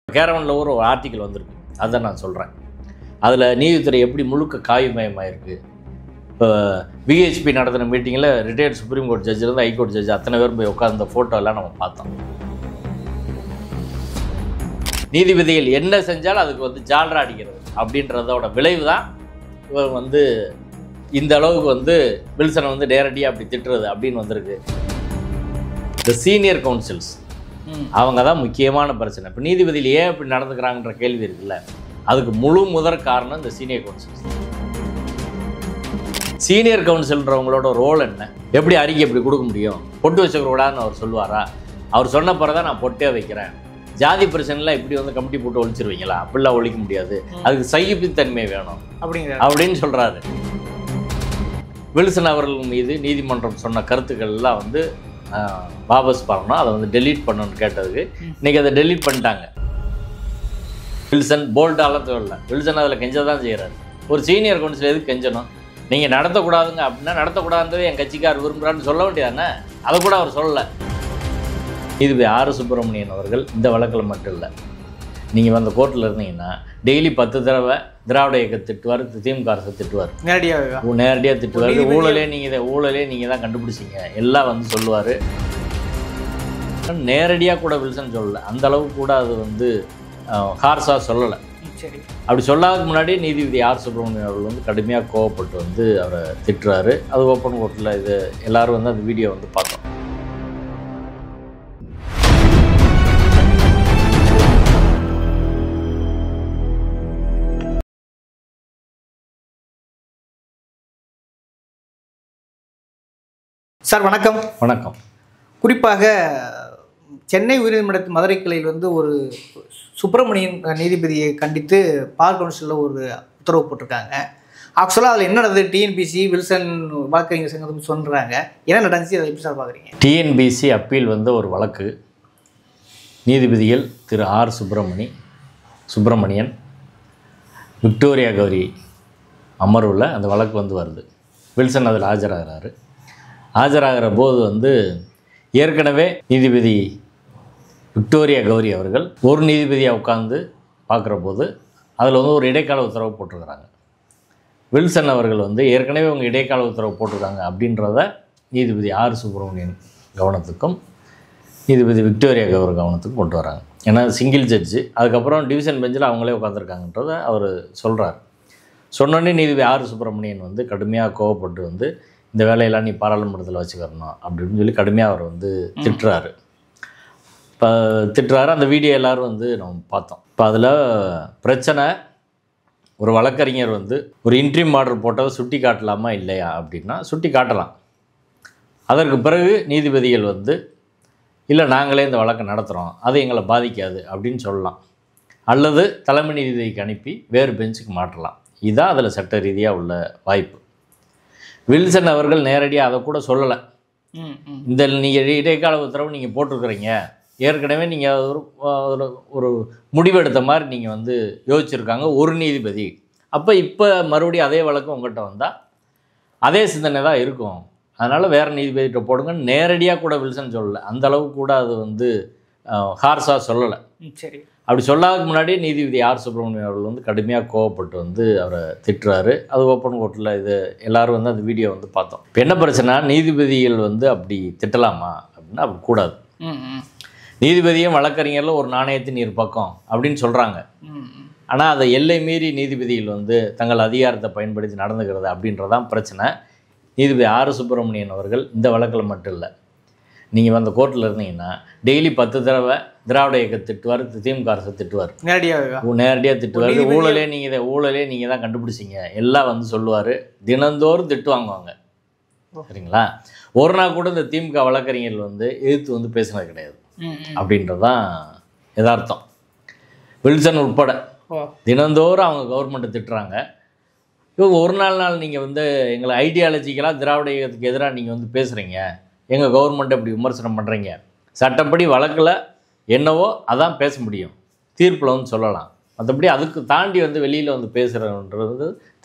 கேரவனில் ஒரு ஆர்டிக்கல் வந்திருக்கு அதை நான் சொல்கிறேன் அதில் நீதித்துறை எப்படி முழுக்க காய்மயமாயிருக்கு இப்போ விஹெச்பி நடத்தின மீட்டிங்கில் ரிட்டையர்ட் சுப்ரீம் கோர்ட் ஜட்ஜிலேருந்து ஹைகோர்ட் ஜட்ஜ் அத்தனை பேரும் போய் உட்கார்ந்த ஃபோட்டோ எல்லாம் நம்ம பார்த்தோம் நீதிபதிகள் என்ன செஞ்சாலும் அதுக்கு வந்து ஜால்ரா அடிக்கிறது அப்படின்றதோட விளைவு தான் இவர் வந்து இந்த அளவுக்கு வந்து வில்சனை வந்து நேரடியாக அப்படி திட்டுறது அப்படின்னு வந்திருக்கு இந்த சீனியர் கவுன்சில்ஸ் அவங்க தான் முக்கியமான பிரச்சனை இப்போ நீதிபதியில் ஏன் இப்படி நடந்துக்கிறாங்கன்ற கேள்வி இருக்குல்ல அதுக்கு முழு முதற் காரணம் இந்த சீனியர் கவுன்சில்ஸ் சீனியர் கவுன்சில்ன்றவங்களோட ரோல் என்ன எப்படி அறிக்கை எப்படி கொடுக்க முடியும் பொட்டு வச்சுக்கூடாதுன்னு அவர் சொல்லுவாரா அவர் சொன்ன பிறகு தான் நான் பொட்டே வைக்கிறேன் ஜாதி பிரச்சனைலாம் இப்படி வந்து கமிட்டி போட்டு ஒழிச்சிருவீங்களா அப்படிலாம் ஒழிக்க முடியாது அதுக்கு சகிப்புத்தன்மை வேணும் அப்படிங்கிற அப்படின்னு சொல்கிறாரு வில்சன் அவர்கள் மீது நீதிமன்றம் சொன்ன கருத்துக்கள் எல்லாம் வந்து ஆஹ், வாபஸ் பண்ணணும் அதை வந்து டெலீட் பண்ணணும்னு கேட்டதுக்கு இன்னைக்கு அதை டெலீட் பண்ணிட்டாங்க வில்சன் போல்டாலாம் சொல்லல வில்சன் அதில் கெஞ்ச தான் செய்கிறாரு ஒரு சீனியர் கவுன்சில் எதுக்கு கெஞ்சணும் நீங்கள் நடத்தக்கூடாதுங்க அப்படின்னா நடத்தக்கூடாதுன்றது என் கட்சிக்கார் விரும்புகிறான்னு சொல்ல வேண்டியதானே அதை கூட அவர் சொல்லலை இதுவே ஆர் சுப்பிரமணியன் அவர்கள் இந்த வழக்கில் மட்டும் இல்லை நீங்கள் அந்த கோர்ட்டில் இருந்தீங்கன்னா டெய்லி பத்து தடவை திராவிட இயக்க திட்டுவார் திமுக அரசை திட்டுவார் நேரடியாக நேரடியாக திட்டுவார் நீதிபதி- ஊழலே நீங்கள் இதை ஊழலே நீங்கள் தான் கண்டுபிடிச்சீங்க எல்லாம் வந்து சொல்லுவார் நேரடியாக கூட வில்சன் சொல்லலை அந்த அளவுக்கு கூட அது வந்து ஹார்ஸாக சொல்லலை சரி அப்படி சொல்லாததுக்கு முன்னாடி நீதிபதி ஆர் சுப்பிரமணியன் அவர்கள் வந்து கடுமையாக கோவப்பட்டு வந்து அவரை திட்டுறாரு அது ஓப்பன் கோர்ட்டில் இது எல்லாரும் வந்து அந்த வீடியோ வந்து பார்த்தோம் சார் வணக்கம் வணக்கம் குறிப்பாக சென்னை உயர்நீதிமன்ற மதுரை கிளையில் வந்து ஒரு சுப்பிரமணியன் நீதிபதியை கண்டித்து பார் கவுன்சிலில் ஒரு உத்தரவு போட்டிருக்காங்க ஆக்சுவலாக அதில் என்ன நடந்தது டிஎன்பிசி வில்சன் வழக்கறிஞர் சங்கம் சொல்கிறாங்க என்ன நடந்துச்சு அதை எப்படி சார் பார்க்குறீங்க டிஎன்பிசி அப்பீல் வந்த ஒரு வழக்கு நீதிபதிகள் திரு ஆர் சுப்பிரமணி சுப்பிரமணியன் விக்டோரியா கௌரி அமர்வில் அந்த வழக்கு வந்து வருது வில்சன் அதில் ஆஜராகிறாரு ஆஜராகிற போது வந்து ஏற்கனவே நீதிபதி விக்டோரியா கௌரி அவர்கள் ஒரு நீதிபதியாக உட்கார்ந்து பார்க்குற போது அதில் வந்து ஒரு இடைக்கால உத்தரவு போட்டிருக்கிறாங்க வில்சன் அவர்கள் வந்து ஏற்கனவே அவங்க இடைக்கால உத்தரவு போட்டிருக்காங்க அப்படின்றத நீதிபதி ஆர் சுப்பிரமணியன் கவனத்துக்கும் நீதிபதி விக்டோரியா கவர் கவனத்துக்கும் கொண்டு வராங்க ஏன்னா சிங்கிள் ஜட்ஜு அதுக்கப்புறம் டிவிஷன் பெஞ்சில் அவங்களே உட்காந்துருக்காங்கன்றத அவர் சொல்கிறார் சொன்னோடனே நீதிபதி ஆர் சுப்பிரமணியன் வந்து கடுமையாக கோவப்பட்டு வந்து இந்த வேலையெல்லாம் நீ பாராளுமன்றத்தில் வச்சுக்கிறணும் அப்படின்னு சொல்லி கடுமையாக அவர் வந்து திட்டுறாரு இப்போ திட்டுறாரு அந்த வீடியோ எல்லோரும் வந்து நம்ம பார்த்தோம் இப்போ அதில் பிரச்சனை ஒரு வழக்கறிஞர் வந்து ஒரு இன்ட்ரீம் ஆர்டர் போட்டதை சுட்டி காட்டலாமா இல்லையா அப்படின்னா சுட்டி காட்டலாம் அதற்கு பிறகு நீதிபதிகள் வந்து இல்லை நாங்களே இந்த வழக்கை நடத்துகிறோம் அது எங்களை பாதிக்காது அப்படின்னு சொல்லலாம் அல்லது தலைமை நீதிபதிக்கு அனுப்பி வேறு பெஞ்சுக்கு மாற்றலாம் இதுதான் அதில் சட்ட ரீதியாக உள்ள வாய்ப்பு வில்சன் அவர்கள் நேரடியாக அதை கூட சொல்லலை ம் ம் இந்த நீங்கள் இடைக்கால உத்தரவு நீங்கள் போட்டிருக்கிறீங்க ஏற்கனவே நீங்கள் ஒரு ஒரு ஒரு முடிவெடுத்த மாதிரி நீங்கள் வந்து யோசிச்சிருக்காங்க ஒரு நீதிபதி அப்போ இப்போ மறுபடியும் அதே வழக்கு உங்கள்கிட்ட வந்தால் அதே சிந்தனை தான் இருக்கும் அதனால் வேறு நீதிபதிகிட்ட போடுங்க நேரடியாக கூட வில்சன் சொல்லலை அந்த அளவுக்கு கூட அது வந்து ஹார்ஸாக சொல்லலை ம் சரி அப்படி சொல்லாததுக்கு முன்னாடி நீதிபதி ஆர் சுப்பிரமணியம் அவர்கள் வந்து கடுமையாக கோவப்பட்டு வந்து அவரை திட்டுறாரு அது ஓப்பன் கோர்ட்டில் இது எல்லாரும் வந்து அந்த வீடியோ வந்து பார்த்தோம் இப்போ என்ன பிரச்சனை நீதிபதிகள் வந்து அப்படி திட்டலாமா அப்படின்னா அப்படி கூடாது ம் ம் நீதிபதியும் வழக்கறிஞரில் ஒரு நாணயத்தின் இரு பக்கம் அப்படின்னு சொல்கிறாங்க ம் ம் ஆனால் அதை எல்லை மீறி நீதிபதிகள் வந்து தங்கள் அதிகாரத்தை பயன்படுத்தி நடந்துக்கிறது அப்படின்றதான் பிரச்சனை நீதிபதி ஆர் சுப்பிரமணியன் அவர்கள் இந்த வழக்கில் மட்டும் இல்லை நீங்கள் அந்த கோர்ட்டில் இருந்தீங்கன்னா டெய்லி பத்து தடவை திராவிட இயக்க திட்டுவார் திமுக அரசை திட்டுவார் நேரடியாக நேரடியாக திட்டுவார் நீதிபதி- ஊழலே நீங்கள் இதை ஊழலே நீங்கள் தான் கண்டுபிடிச்சீங்க எல்லாம் வந்து சொல்லுவார் தினந்தோறும் திட்டு வாங்குவாங்க சரிங்களா ஒரு நாள் கூட இந்த திமுக வழக்கறிஞர்கள் வந்து எதிர்த்து வந்து பேசினது கிடையாது ம் ம் அப்படின்றது தான் யதார்த்தம் வில்சன் உட்பட ஓ தினந்தோறும் அவங்க கவர்மெண்ட்டை திட்டுறாங்க இவங்க ஒரு நாள் நாள் நீங்கள் வந்து எங்களை ஐடியாலஜிக்கலாக திராவிட இயக்கத்துக்கு எதிராக நீங்கள் வந்து பேசுகிறீங்க எங்கள் கவர்மெண்ட்டை இப்படி விமர்சனம் பண்ணுறீங்க சட்டப்படி வழக்கில் என்னவோ அதான் பேச முடியும் தீர்ப்பில் வந்து சொல்லலாம் மற்றபடி அதுக்கு தாண்டி வந்து வெளியில் வந்து பேசுகிறன்றது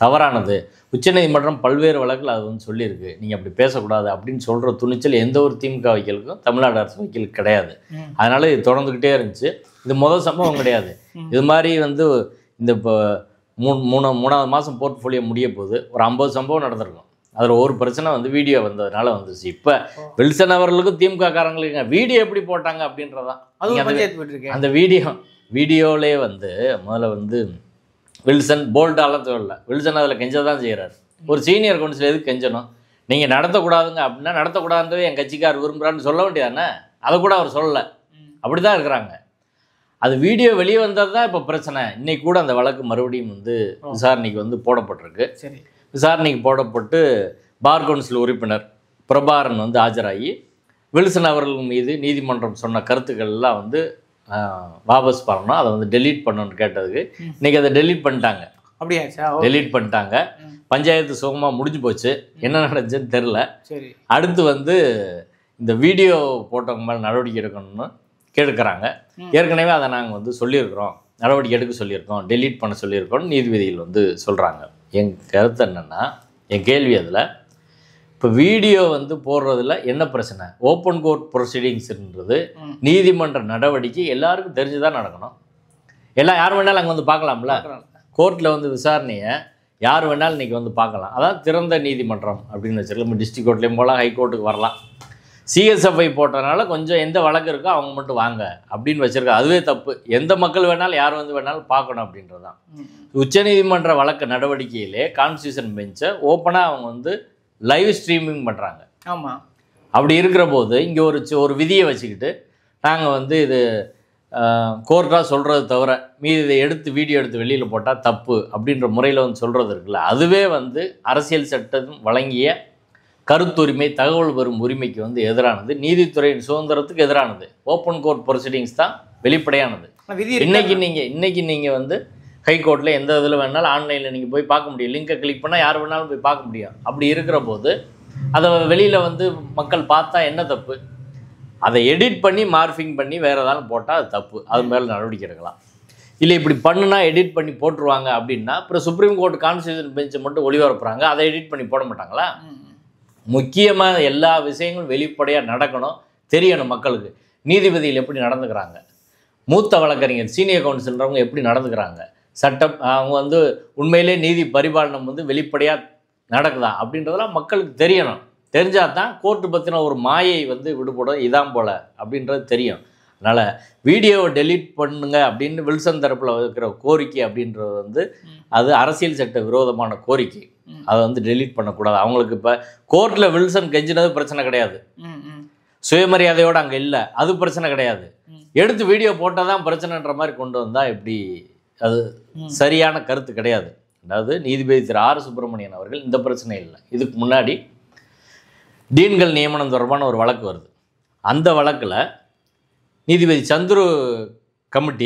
தவறானது உச்சநீதிமன்றம் பல்வேறு வழக்கில் அது வந்து சொல்லியிருக்கு நீங்கள் அப்படி பேசக்கூடாது அப்படின்னு சொல்கிற துணிச்சல் எந்த ஒரு திமுக வக்கீலுக்கும் தமிழ்நாடு அரசு வக்கீலுக்கு கிடையாது ம். அதனால் இது தொடர்ந்துக்கிட்டே இருந்துச்சு இது முதல் சம்பவம் கிடையாது இது மாதிரி வந்து இந்த இப்போ மூணு மூணு மூணாவது மாதம் போர்ட்ஃபோலியோ முடிய போது ஒரு ஐம்பது சம்பவம் நடந்திருக்கும் அதில் ஒரு பிரச்சனை வந்து வீடியோ வந்ததுனால வந்துச்சு இப்போ வில்சன் அவர்களுக்கும் திமுக காரங்களுக்கு வீடியோ எப்படி போட்டாங்க அப்படின்றதான் அது நீங்க ஒரு அந்த- பஞ்சாயத்து போயிட்டு இருக்கேன் அந்த வீடியோ வீடியோலே வந்து முதல்ல வந்து வில்சன் போல்டாலாம் சொல்லல வில்சன் அதில் கெஞ்ச தான் செய்கிறார் ஒரு சீனியர் கவுன்சில் எதுக்கு கெஞ்சணும் நீங்கள் நடத்தக்கூடாதுங்க அப்படின்னா நடத்தக்கூடாதுன்றது என் கட்சிக்கார் விரும்புகிறான்னு சொல்ல வேண்டியதானே அதை கூட அவர் சொல்லலை அப்படி தான் இருக்கிறாங்க அது வீடியோ வெளியே வந்தது தான் இப்போ பிரச்சனை இன்னைக்கு கூட அந்த வழக்கு மறுபடியும் வந்து விசாரணைக்கு வந்து போடப்பட்டிருக்கு சரி விசாரணைக்கு போடப்பட்டு பார் கவுன்சில் உறுப்பினர் பிரபாரன் வந்து ஆஜராகி வில்சன் அவர்கள் மீது நீதிமன்றம் சொன்ன கருத்துக்கள் எல்லாம் வந்து ஆஹ், வாபஸ் பண்ணணும் அதை வந்து டெலீட் பண்ணணும்னு கேட்டதுக்கு இன்னைக்கு அதை டெலீட் பண்ணிட்டாங்க அப்படியாச்சா ஓ, டெலீட் பண்ணிட்டாங்க ம். பஞ்சாயத்து சுகமாக முடிஞ்சு போச்சு என்ன நடந்துச்சுன்னு தெரில சரி அடுத்து வந்து இந்த வீடியோ போட்டவங்க மேலே நடவடிக்கை எடுக்கணும்னு கேட்குறாங்க ம். ஏற்கனவே அதை நாங்கள் வந்து சொல்லியிருக்கிறோம் நடவடிக்கை எடுக்க சொல்லியிருக்கோம் டெலீட் பண்ண சொல்லியிருக்கோம் நீதிபதிகள் வந்து சொல்கிறாங்க என் கருத்து என்னென்னா என் கேள்வி அதில் இப்போ வீடியோ வந்து போடுறதுல என்ன பிரச்சனை ஓப்பன் கோர்ட் ப்ரொசீடிங்ஸ்ன்றது ம். நீதிமன்ற நடவடிக்கை எல்லாருக்கும் தெரிஞ்சு தான் நடக்கணும் எல்லாம் யார் வேணாலும் அங்கே வந்து பார்க்கலாம்ல பார்க்கறோம். கோர்ட்டில் வந்து விசாரணையை யார் வேணாலும் இன்றைக்கி வந்து பார்க்கலாம் அதான் திறந்த நீதிமன்றம் அப்படின்னு வச்சிருக்கோம் நம்ம டிஸ்ட்ரிக் கோர்ட்லேயும் போகலாம் ஹைகோர்ட்டுக்கு வரலாம் சிஎஸ்எஃப்ஐ போட்டதுனால கொஞ்சம் எந்த வழக்கு இருக்கோ அவங்க மட்டும் வாங்க அப்படின்னு வச்சிருக்கா அதுவே தப்பு எந்த மக்கள் வேணாலும் யார் வந்து வேணாலும் பார்க்கணும் அப்படின்றது தான் ம். உச்சநீதிமன்ற வழக்கு நடவடிக்கையிலே கான்ஸ்டியூஷன் பெஞ்சை ஓப்பனாக அவங்க வந்து லைவ் ஸ்ட்ரீமிங் பண்ணுறாங்க ஆமா அப்படி இருக்கிற போது இங்கே ஒரு சி- ஒரு விதியை வச்சுக்கிட்டு நாங்கள் வந்து இது கோர்ட்டாக சொல்கிறது தவிர மீதி இதை எடுத்து வீடியோ எடுத்து வெளியில் போட்டால் தப்பு அப்படின்ற முறையில் வந்து சொல்கிறது இருக்குல்ல அதுவே வந்து அரசியல் சட்டம் வழங்கிய கருத்துரிமை தகவல் பெறும் உரிமைக்கு வந்து எதிரானது நீதித்துறையின் சுதந்திரத்துக்கு எதிரானது ஓப்பன் கோர்ட் ப்ரொசீடிங்ஸ் தான் வெளிப்படையானது ஆனா விதி இருக்கு. இன்னைக்கு நீங்கள் இன்னைக்கு நீங்கள் வந்து ஹைகோர்ட்டில் எந்த இதில் வேணாலும் ஆன்லைனில் நீங்கள் போய் பார்க்க முடியும் லிங்கை கிளிக் பண்ணால் யார் வேணாலும் போய் பார்க்க முடியும் அப்படி இருக்கிற போது அதை வெளியில் வந்து மக்கள் பார்த்தா என்ன தப்பு அதை எடிட் பண்ணி மார்ஃபிங் பண்ணி வேறு ஏதாவது போட்டால் அது தப்பு அது மேலே நடவடிக்கை எடுக்கலாம் இல்லை இப்படி பண்ணுனா எடிட் பண்ணி போட்டுருவாங்க அப்படின்னா அப்புறம் சுப்ரீம் கோர்ட் கான்ஸ்டியூஷன் பெஞ்சை மட்டும் ஒளிபரப்புறாங்க அதை எடிட் பண்ணி போட மாட்டாங்களா ம், ம். முக்கியமாக எல்லா விஷயங்களும் வெளிப்படையாக நடக்கணும் தெரியணும் மக்களுக்கு நீதிபதிகள் எப்படி நடந்துக்கிறாங்க மூத்த வழக்கறிஞர் சீனியர் கவுன்சிலரவங்க எப்படி நடந்துக்கிறாங்க சட்டம் அவங்க வந்து உண்மையிலே நீதி பரிபாலனம் வந்து வெளிப்படையாக நடக்குதா அப்படின்றதெல்லாம் மக்களுக்கு தெரியணும் தெரிஞ்சால் தான் கோர்ட்டு பற்றின ஒரு மாயை வந்து விடுபடும் இதான் போல் அப்படின்றது தெரியும் அதனால் வீடியோவை டெலீட் பண்ணுங்க அப்படின்னு வில்சன் தரப்பில் இருக்கிற கோரிக்கை அப்படின்றது வந்து அது அரசியல் சட்ட விரோதமான கோரிக்கை ம். அதை வந்து டெலீட் பண்ணக்கூடாது அவங்களுக்கு இப்போ கோர்ட்டில் வில்சன் கெஞ்சினது பிரச்சனை கிடையாது ம், ம். சுயமரியாதையோடு அங்கே இல்லை அது பிரச்சனை கிடையாது ம். எடுத்து வீடியோ போட்டால் தான் பிரச்சனைன்ற மாதிரி கொண்டு வந்தால் எப்படி அது ம். சரியான கருத்து கிடையாது அதாவது நீதிபதி திரு ஆர் சுப்பிரமணியன் அவர்கள் இந்த பிரச்சனை இல்லை இதுக்கு முன்னாடி டீன்கள் நியமனம் தொடர்பான ஒரு வழக்கு வருது அந்த வழக்கில் நீதிபதி சந்துரு கமிட்டி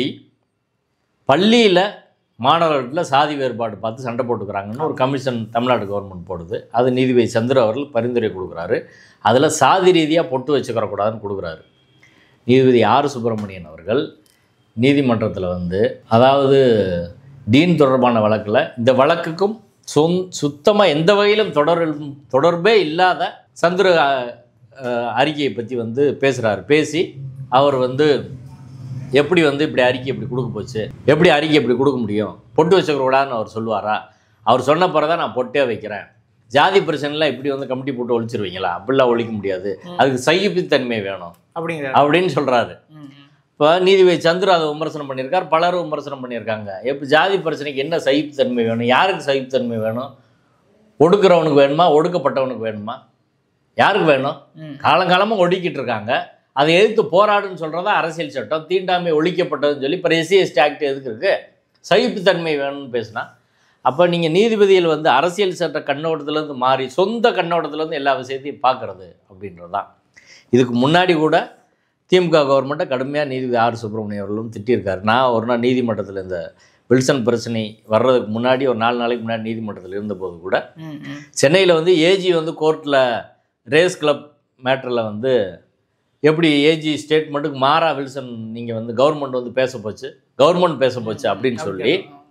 பள்ளியில் மாணவர்கள்ல சாதி வேறுபாடு பார்த்து சண்டை போட்டுக்கிறாங்கன்னு ஒரு கமிஷன் தமிழ்நாடு கவர்மெண்ட் போடுது அது நீதிபதி சந்திர அவர்கள் பரிந்துரை கொடுக்குறாரு அதில் சாதி ரீதியாக பொட்டு வச்சுக்கிறக்கூடாதுன்னு கொடுக்குறாரு நீதிபதி ஆர் சுப்பிரமணியன் அவர்கள் நீதிமன்றத்தில் வந்து அதாவது டீன் தொடர்பான வழக்கில் இந்த வழக்குக்கும் சொந் சுத்தமாக எந்த வகையிலும் தொடர் தொடர்பே இல்லாத சந்திர அஹ், அஹ், அறிக்கையை பற்றி வந்து பேசுகிறாரு பேசி அவர் வந்து எப்படி வந்து இப்படி அறிக்கை இப்படி கொடுக்க போச்சு எப்படி அறிக்கை இப்படி கொடுக்க முடியும் பொட்டு வச்சுக்கூடாதுன்னு அவர் சொல்லுவாரா அவர் சொன்ன பிறகு தான் நான் பொட்டே வைக்கிறேன் ஜாதி பிரச்சனைலாம் இப்படி வந்து கமிட்டி போட்டு ஒழிச்சிருவீங்களா அப்படிலாம் ஒழிக்க முடியாது அதுக்கு சகிப்புத்தன்மை வேணும் அப்படிங்கிற அப்படின்னு சொல்கிறாரு ம், ம். இப்போ நீதிபதி சந்திர அதை விமர்சனம் பண்ணியிருக்கார் பலரும் விமர்சனம் பண்ணியிருக்காங்க இப்போ ஜாதி பிரச்சனைக்கு என்ன சகிப்புத்தன்மை வேணும் யாருக்கு சகிப்புத்தன்மை வேணும் ஒடுக்குறவனுக்கு வேணுமா ஒடுக்கப்பட்டவனுக்கு வேணுமா யாருக்கு வேணும் ம். காலங்காலமாக ஒடுக்கிட்டு இருக்காங்க அதை எதிர்த்து போராடுன்னு சொல்கிறதா அரசியல் சட்டம் தீண்டாமை ஒழிக்கப்பட்டதுன்னு சொல்லி இப்போ எஸ்சி எஸ்டி ஆக்ட் எதுக்கு இருக்குது சகிப்புத்தன்மை வேணும்னு பேசினா அப்போ நீங்கள் நீதிபதிகள் வந்து அரசியல் சட்ட கண்ணோட்டத்துலேருந்து மாறி சொந்த கண்ணோட்டத்துலேருந்து எல்லா விஷயத்தையும் பார்க்குறது அப்படின்றது தான் இதுக்கு முன்னாடி கூட திமுக கவர்மெண்ட்டை கடுமையாக நீதிபதி ஆர் சுப்பிரமணியம் அவர்களும் திட்டியிருக்காரு நான் ஒரு நாள் நீதிமன்றத்தில் இந்த வில்சன் பிரச்சனை வர்றதுக்கு முன்னாடி ஒரு நாலு நாளைக்கு முன்னாடி நீதிமன்றத்தில் இருந்தபோது கூட ம், ம். சென்னையில் வந்து ஏஜி வந்து கோர்ட்டில் ரேஸ் கிளப் மேட்டரில் வந்து எப்படி ஏஜி ஸ்டேட்மெண்ட்டுக்கு மாறா வில்சன் நீங்கள் வந்து கவர்மெண்ட் வந்து பேச போச்சு கவர்மெண்ட் பேச போச்சு அப்படின்னு சொல்லி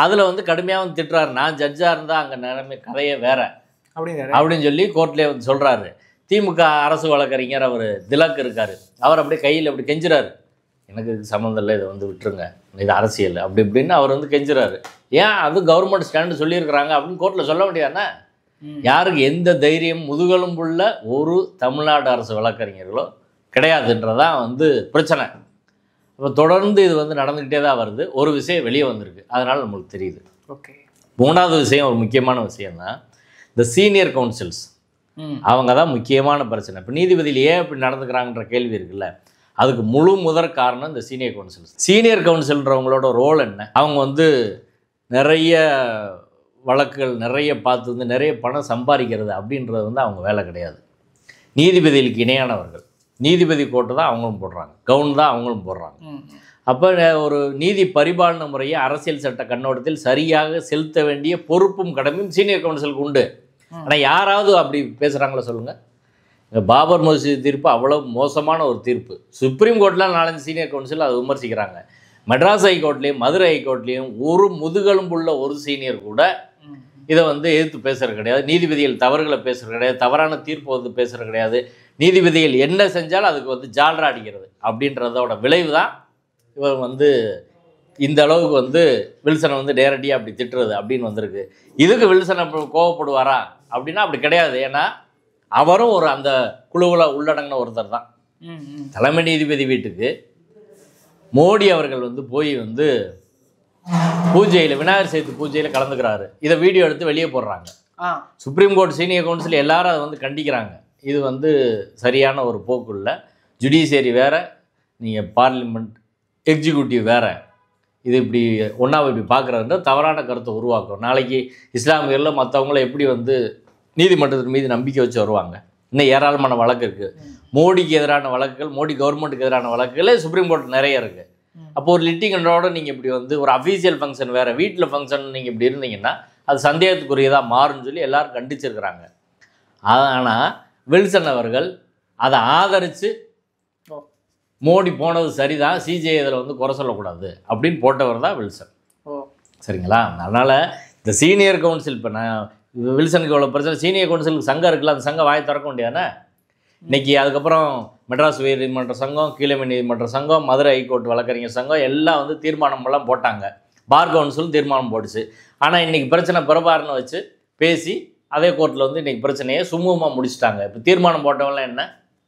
அதில் வந்து கடுமையாகவும் திட்டுறாரு நான் ஜட்ஜாக இருந்தால் அங்கே நிலைமை கதையே வேற அப்படிங்கிறாரு அப்படின்னு சொல்லி கோர்ட்லேயே வந்து சொல்கிறாரு திமுக அரசு வழக்கறிஞர் அவர் திலக் இருக்கார் அவர் அப்படியே கையில் அப்படி கெஞ்சுறாரு எனக்கு இது சம்மந்தம் இல்லை இதை வந்து விட்டுருங்க இது அரசியல் அப்படி இப்படின்னு அவர் வந்து கெஞ்சுறாரு ஏன் அது கவர்மெண்ட் ஸ்டாண்டு சொல்லியிருக்கிறாங்க அப்படின்னு கோர்ட்டில் சொல்ல முடியாதுண்ணா ம். யாருக்கு எந்த தைரியம் முதுகெலும்புள்ள ஒரு தமிழ்நாடு அரசு வழக்கறிஞர்களோ கிடையாதுன்றதான் வந்து பிரச்சனை இப்போ தொடர்ந்து இது வந்து நடந்துக்கிட்டே தான் வருது ஒரு விஷயம் வெளியே வந்திருக்கு அதனால் நம்மளுக்கு தெரியுது ஓகே மூணாவது விஷயம் ஒரு முக்கியமான விஷயம் தான் இந்த சீனியர் கவுன்சில்ஸ் ம் அவங்க தான் முக்கியமான பிரச்சனை இப்போ நீதிபதியில் ஏன் இப்படி நடந்துக்கிறாங்கன்ற கேள்வி இருக்குல்ல அதுக்கு முழு முதற் காரணம் இந்த சீனியர் கவுன்சில் சீனியர் கவுன்சில்ன்றவங்களோட ரோல் என்ன அவங்க வந்து நிறைய வழக்குகள் நிறைய பார்த்து வந்து நிறைய பணம் சம்பாதிக்கிறது அப்படின்றது வந்து அவங்க வேலை கிடையாது நீதிபதிகளுக்கு இணையானவர்கள் நீதிபதி கோட்டு தான் அவங்களும் போடுறாங்க கவுன் தான் அவங்களும் போடுறாங்க ம் அப்போ ஒரு நீதி பரிபாலன முறையை அரசியல் சட்ட கண்ணோட்டத்தில் சரியாக செலுத்த வேண்டிய பொறுப்பும் கடமையும் சீனியர் கவுன்சிலுக்கு உண்டு ஆனால் யாராவது அப்படி பேசுகிறாங்களா சொல்லுங்கள் இந்த பாபர் மசூதி தீர்ப்பு அவ்வளோ மோசமான ஒரு தீர்ப்பு சுப்ரீம் கோர்ட்டில் நாலஞ்சு சீனியர் கவுன்சில் அதை விமர்சிக்கிறாங்க மெட்ராஸ் ஹைகோர்ட்லேயும் மதுரை ஹைகோர்ட்லேயும் ஒரு முதுகெலும்புள்ள ஒரு சீனியர் கூட ம் இதை வந்து எதிர்த்து பேசுறது கிடையாது நீதிபதிகள் தவறுகளை பேசுறது கிடையாது தவறான தீர்ப்பு வந்து பேசுறது கிடையாது நீதிபதிகள் என்ன செஞ்சாலும் அதுக்கு வந்து ஜால்ரா அடிக்கிறது அப்படின்றதோட விளைவு தான் இவர் வந்து இந்த அளவுக்கு வந்து வில்சனை வந்து நேரடியாக அப்படி திட்டுறது அப்படின்னு வந்திருக்கு இதுக்கு வில்சன் அப்ப கோவப்படுவாரா அப்படின்னா அப்படி கிடையாது ஏன்னா அவரும் ஒரு அந்த குழுவில் உள்ளடங்கின ஒருத்தர் தான் ம் ம் தலைமை நீதிபதி வீட்டுக்கு மோடி அவர்கள் வந்து போய் வந்து பூஜையில் விநாயகர் சதுர்த்தி பூஜையில் கலந்துக்கிறாரு இதை வீடியோ எடுத்து வெளியே போடுறாங்க ஆ சுப்ரீம் கோர்ட் சீனியர் கவுன்சில் எல்லாரும் அதை வந்து கண்டிக்கிறாங்க இது வந்து சரியான ஒரு போக்கு இல்லை ஜுடிஷியரி வேற நீங்கள் பார்லிமெண்ட் எக்ஸிக்யூட்டிவ் வேற இது இப்படி ஒன்றா இப்படி பார்க்குறதுன்ற தவறான கருத்தை உருவாக்கும் நாளைக்கு இஸ்லாமியரில் மற்றவங்கள எப்படி வந்து நீதிமன்றத்தின் மீது நம்பிக்கை வச்சு வருவாங்க இன்னும் ஏராளமான வழக்கு இருக்குது மோடிக்கு எதிரான வழக்குகள் மோடி கவர்மெண்ட்டுக்கு எதிரான வழக்குகளே சுப்ரீம் கோர்ட் நிறைய இருக்குது அப்போ ஒரு லிட்டிகண்டோட நீங்கள் இப்படி வந்து ஒரு அஃபீஷியல் ஃபங்க்ஷன் வேறு வீட்டில் ஃபங்க்ஷன் நீங்கள் இப்படி இருந்தீங்கன்னா அது சந்தேகத்துக்குரியதாக மாறும்னு சொல்லி எல்லாரும் கண்டிச்சிருக்கிறாங்க ஆனால் வில்சன் அவர்கள் அதை ஆதரித்து ஓ மோடி போனது சரிதான் சிஜே இதில் வந்து குறை சொல்லக்கூடாது அப்படின்னு போட்டவர் தான் வில்சன் ஓ சரிங்களா அதனால் இந்த சீனியர் கவுன்சில் இப்போ நான் இது வில்சனுக்கு இவ்வளோ பிரச்சனை சீனியர் கவுன்சிலுக்கு சங்கம் இருக்குல்ல அந்த சங்கம் வாய் திறக்க முடியாதுண்ணே இன்னைக்கு அதுக்கப்புறம் மெட்ராஸ் உயர் நீதிமன்ற சங்கம் கீழமை நீதிமன்ற சங்கம் மதுரை ஹைகோர்ட் வழக்கறிஞர் சங்கம் எல்லாம் வந்து தீர்மானம் எல்லாம் போட்டாங்க பார் கவுன்சில் தீர்மானம் போட்டுச்சு ஆனால் இன்னைக்கு பிரச்சனை பிரபாரனை வச்சு பேசி அதே கோர்ட்டில் வந்து இன்னைக்கு பிரச்சனையை சுமூகமாக முடிச்சிட்டாங்க இப்போ தீர்மானம் போட்டவங்களாம் என்ன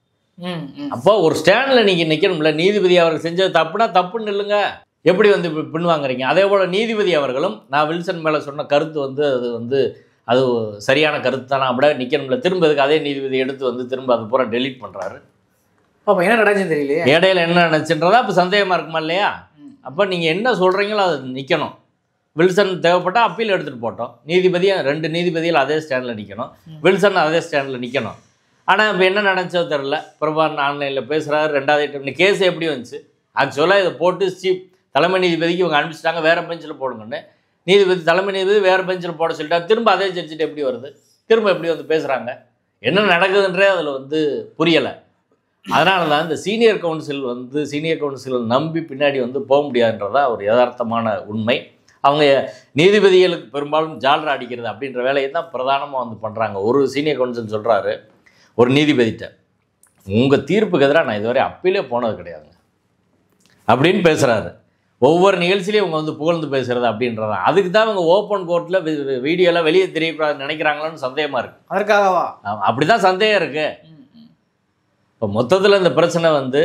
ம் ம் அப்போ ஒரு ஸ்டாண்டில் நீங்கள் நிற்கணும்ல நீதிபதி அவர்கள் செஞ்சது தப்புனா தப்புன்னு இல்லைங்க எப்படி வந்து இப்படி பின்வாங்குறீங்க அதே போல் நீதிபதி அவர்களும் நான் வில்சன் மேலே சொன்ன கருத்து வந்து அது வந்து அது சரியான கருத்து தானே அப்படியே நிற்கணும்ல திரும்ப இதுக்கு அதே நீதிபதி எடுத்து வந்து திரும்ப அது பூரா டெலீட் பண்ணுறாரு அப்போ என்ன நடந்துச்சுன்னு தெரியலையே இடையில என்ன நினச்சுன்றதா அப்போ சந்தேகமாக இருக்குமா இல்லையா ம். அப்போ நீங்கள் என்ன சொல்கிறீங்களோ அது நிற்கணும் வில்சன் தேவைப்பட்டால் அப்பீல் எடுத்துகிட்டு போட்டோம் நீதிபதியும் ரெண்டு நீதிபதிகள் அதே ஸ்டாண்டில் நிற்கணும் வில்சன் அதே ஸ்டாண்டில் நிற்கணும் ஆனால் இப்போ என்ன நினச்சோ தெரில பிரபான் ஆன்லைனில் பேசுகிறாரு ரெண்டாவது ஐட்டம் இந்த கேஸ் எப்படி வந்துச்சு ஆக்சுவலாக இதை போட்டு சீப் தலைமை நீதிபதிக்கு இவங்க அனுப்பிச்சிட்டாங்க வேறு பெஞ்சில் போடுங்கன்னு நீதிபதி தலைமை நீதிபதி வேறு பெஞ்சில் போட சொல்லிட்டாங்க திரும்ப அதே ஜட்ஜிட்டு எப்படி வருது திரும்ப எப்படி வந்து பேசுகிறாங்க என்ன நடக்குதுன்றே அதில் வந்து புரியலை அதனால தான் இந்த சீனியர் கவுன்சில் வந்து சீனியர் கவுன்சில் நம்பி பின்னாடி வந்து போக முடியாதுன்றதா ஒரு யதார்த்தமான உண்மை அவங்க நீதிபதிகளுக்கு பெரும்பாலும் ஜால்ரா அடிக்கிறது அப்படின்ற வேலையை தான் பிரதானமாக வந்து பண்ணுறாங்க ஒரு சீனியர் கவுன்சில் சொல்கிறாரு ஒரு நீதிபதிட்ட உங்கள் தீர்ப்புக்கு எதிராக நான் இதுவரை அப்பீலே போனது கிடையாதுங்க அப்படின்னு பேசுகிறாரு ஒவ்வொரு நிகழ்ச்சியிலையும் இவங்க வந்து புகழ்ந்து பேசுறது அப்படின்றதான் அதுக்கு தான் இவங்க ஓப்பன் கோர்ட்டில் வீடியோலாம் வெளியே தெரியக்கூடாதுன்னு நினைக்கிறாங்களோன்னு சந்தேகமாக இருக்குது அதற்காகவா அப்படி தான் சந்தேகம் இருக்குது ம் ம் இப்போ மொத்தத்தில் இந்த பிரச்சனை வந்து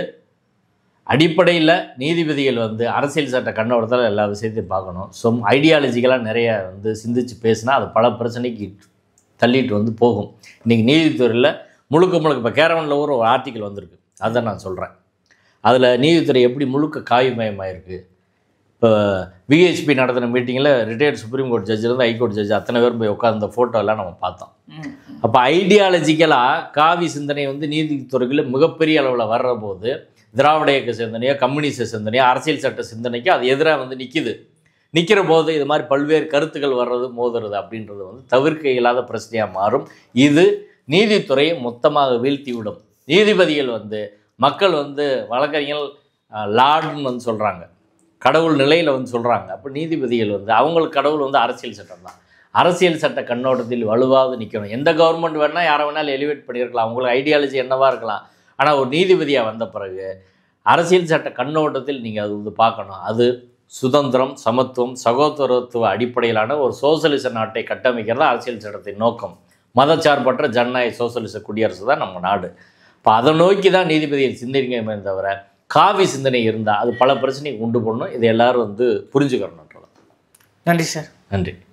அடிப்படையில் நீதிபதிகள் வந்து அரசியல் சட்ட கண்ணோட்டத்தில் எல்லா விஷயத்தையும் பார்க்கணும் ஸோ ஐடியாலஜிக்கலாக நிறைய வந்து சிந்திச்சு பேசினா அது பல பிரச்சனைக்கு தள்ளிட்டு வந்து போகும் இன்றைக்கி நீதித்துறையில் முழுக்க முழுக்க இப்போ கேரவனில் ஒரு ஆர்டிக்கல் வந்திருக்கு அதை நான் சொல்கிறேன் அதில் நீதித்துறை எப்படி முழுக்க காய்மயமாயிருக்கு இப்போ விஹெச்பி நடத்தின மீட்டிங்கில் ரிட்டையர்ட் சுப்ரீம் கோர்ட் ஜட்ஜிலேருந்து ஹைகோர்ட் ஜட்ஜ் அத்தனை பேரும் போய் உட்கார்ந்த ஃபோட்டோ எல்லாம் நம்ம பார்த்தோம் ம் அப்போ ஐடியாலஜிக்கலாக காவி சிந்தனை வந்து நீதித்துறையில் மிகப்பெரிய அளவில் வர்ற போது திராவிட இயக்க சிந்தனையோ கம்யூனிஸ்ட சிந்தனையோ அரசியல் சட்ட சிந்தனைக்கோ அது எதிராக வந்து நிற்கிது நிற்கிற போது இது மாதிரி பல்வேறு கருத்துக்கள் வர்றது மோதுறது அப்படின்றது வந்து தவிர்க்க இயலாத பிரச்சனையாக மாறும் இது நீதித்துறையை மொத்தமாக வீழ்த்தி விடும் நீதிபதிகள் வந்து மக்கள் வந்து வழக்கறிஞர்கள் லார்டுன்னு வந்து சொல்கிறாங்க கடவுள் நிலையில் வந்து சொல்கிறாங்க அப்போ நீதிபதிகள் வந்து அவங்களுக்கு கடவுள் வந்து அரசியல் சட்டம் தான் அரசியல் சட்ட கண்ணோட்டத்தில் வலுவாக நிற்கணும் எந்த கவர்மெண்ட் வேணால் யாரை வேணாலும் எலிவேட் பண்ணியிருக்கலாம் அவங்களுக்கு ஐடியாலஜி என்னவா இருக்கலாம் ஆனால் ஒரு நீதிபதியாக வந்த பிறகு அரசியல் சட்ட கண்ணோட்டத்தில் நீங்கள் அது வந்து பார்க்கணும் அது சுதந்திரம் சமத்துவம் சகோதரத்துவ அடிப்படையிலான ஒரு சோசலிச நாட்டை கட்டமைக்கிறது அரசியல் சட்டத்தின் நோக்கம் மதச்சார்பற்ற ஜனநாயக சோசலிச குடியரசு தான் நம்ம நாடு இப்போ அதை நோக்கி தான் நீதிபதிகள் சிந்தனைக்குமே தவிர காவி சிந்தனை இருந்தால் அது பல பிரச்சனைக்கு உண்டு பண்ணணும் இதை எல்லாரும் வந்து புரிஞ்சுக்கிறணும் நன்றி சார் நன்றி